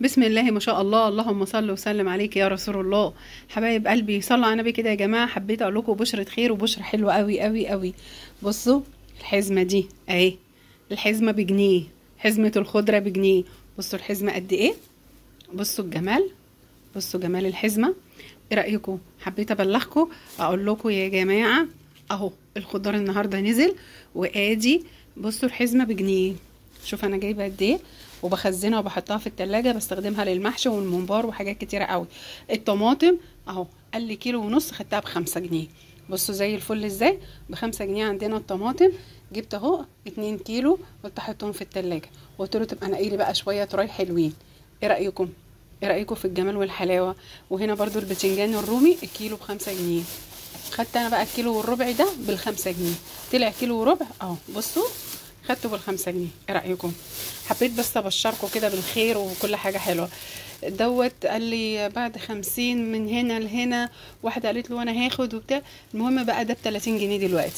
بسم الله ما شاء الله اللهم صل وسلم عليك يا رسول الله حبايب قلبي صلوا على النبي كده يا جماعه حبيت اقول لكم بشره خير وبشره حلوه قوي قوي قوي بصوا الحزمه دي اهي الحزمه بجنيه حزمه الخضره بجنيه بصوا الحزمه قد ايه بصوا الجمال بصوا جمال الحزمه ايه رايكم حبيت ابلغكم اقول لكم يا جماعه اهو الخضار النهارده نزل وادي بصوا الحزمه بجنيه شوف انا جايبه قد ايه وبخزنها وبحطها في التلاجة بستخدمها للمحشي والممبار وحاجات كتيرة قوي الطماطم اهو قال لي كيلو ونص خدتها بخمسة جنيه بصوا زي الفل ازاي بخمسة جنيه عندنا الطماطم جبت اهو اتنين كيلو قلت احطهم في التلاجة وقلت له تبقى نقيلي بقى شوية تراي حلوين ايه رأيكم ايه رأيكم في الجمال والحلاوة وهنا برضو البتنجان الرومي الكيلو بخمسة جنيه خدت انا بقى الكيلو والربع ده بالخمسة جنيه طلع كيلو وربع اهو بصوا خدته بالخمسة جنيه ايه رأيكم حبيت بس ابشركم كده بالخير وكل حاجة حلوة دوت قال لي بعد خمسين من هنا لهنا واحدة قالت له انا هاخد وبتاع المهم بقى ده بتلاتين جنيه دلوقتي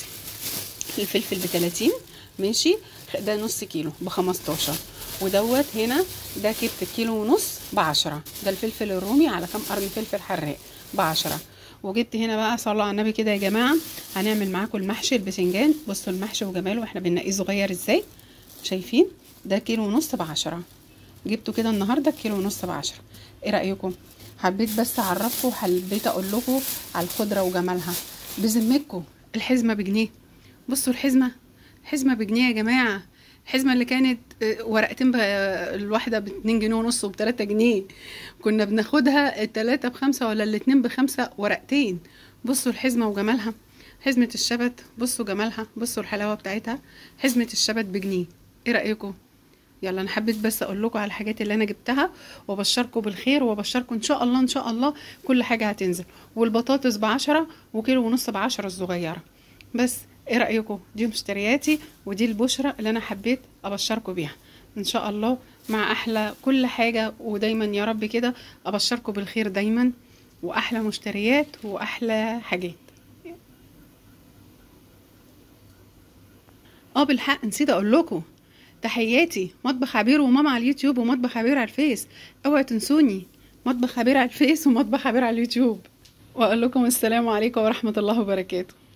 الفلفل بتلاتين ماشي ده نص كيلو بخمستاشر ودوت هنا ده جبت كيلو ونص بعشرة ده الفلفل الرومي على كام قرن فلفل حراق بعشرة وجبت هنا بقى صلوا على النبي كده يا جماعه هنعمل معاكم المحشي البتنجان بصوا المحشي وجماله واحنا بننقيه صغير ازاي شايفين ده كيلو ونص بعشرة جبته كده النهارده كيلو ونص بعشرة ايه رايكم حبيت بس اعرفكم وحبيت اقول لكم على الخضره وجمالها بذمتكم الحزمه بجنيه بصوا الحزمه حزمه بجنيه يا جماعه الحزمه اللي كانت ورقتين الواحده باتنين جنيه ونص وبتلاتة جنيه كنا بناخدها التلاتة بخمسة ولا الاتنين بخمسة ورقتين بصوا الحزمة وجمالها حزمة الشبت بصوا جمالها بصوا الحلاوة بتاعتها حزمة الشبت بجنيه ايه رأيكم يلا انا حبيت بس اقول لكم على الحاجات اللي انا جبتها وابشركم بالخير وابشركم ان شاء الله ان شاء الله كل حاجة هتنزل والبطاطس بعشرة وكيلو ونص بعشرة الصغيرة بس ايه رايكم دي مشترياتي ودي البشرة اللي انا حبيت ابشركم بيها ان شاء الله مع احلى كل حاجة ودايما يا رب كده ابشركم بالخير دايما واحلى مشتريات واحلى حاجات اه بالحق نسيت اقول لكم تحياتي مطبخ عبير وماما على اليوتيوب ومطبخ عبير على الفيس اوعوا تنسوني مطبخ عبير على الفيس ومطبخ عبير على اليوتيوب واقول لكم السلام عليكم ورحمة الله وبركاته